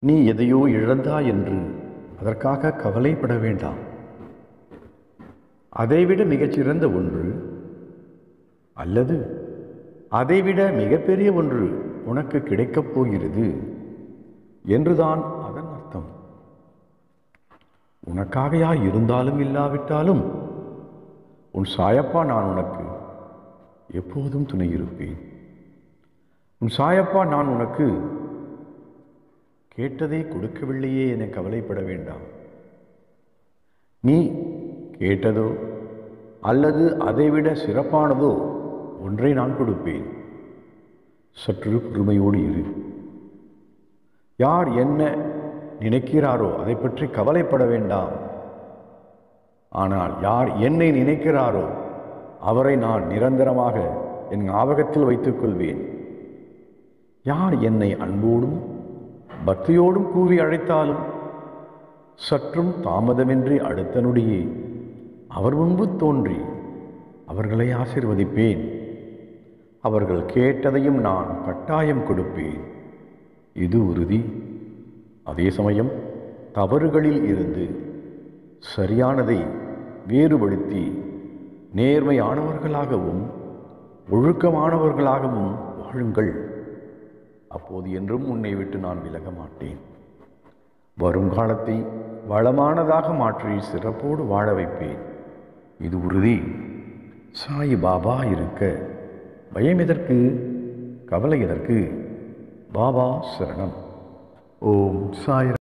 நீ எதையோ இழந்தாய் என்று அதற்காக கவலைப்பட வேண்டாம் அதைவிட மிகச்சிறந்த ஒன்று அல்லது அதைவிட மிகப்பெரிய ஒன்று உனக்கு கிடைக்கப் போகிறது என்றுதான் அதன் அர்த்தம் உனக்காக யார் இருந்தாலும் இல்லாவிட்டாலும் உன் சாயப்பா நான் உனக்கு எப்போதும் துணை இருப்பேன் உன் சாயப்பா நான் உனக்கு கேட்டதை கொடுக்கவில்லையே என கவலைப்பட வேண்டாம் நீ கேட்டதோ அல்லது அதைவிட சிறப்பானதோ ஒன்றை நான் கொடுப்பேன் சற்று பொறுமையோடு இரு யார் என்ன நினைக்கிறாரோ அதை பற்றி கவலைப்பட வேண்டாம் ஆனால் யார் என்னை நினைக்கிறாரோ அவரை நான் நிரந்தரமாக என் ஞாபகத்தில் வைத்துக் கொள்வேன் யார் என்னை அன்போடும் பக்தியோடும் கூவி அழைத்தாலும் சற்றும் தாமதமின்றி அடுத்த நொடியே அவர் முன்பு தோன்றி அவர்களை ஆசிர்வதிப்பேன் அவர்கள் கேட்டதையும் நான் கட்டாயம் கொடுப்பேன் இது உறுதி அதே சமயம் தவறுகளில் இருந்து சரியானதை வேறுபடுத்தி நேர்மையானவர்களாகவும் ஒழுக்கமானவர்களாகவும் வாழுங்கள் அப்போது என்றும் உன்னை விட்டு நான் விலக மாட்டேன் வருங்காலத்தை வளமானதாக மாற்றி சிறப்போடு வாழ வைப்பேன் இது உறுதி சாய் பாபா இருக்க பயம் எதற்கு கவலை எதற்கு பாபா சரணம் ஓம் சாய்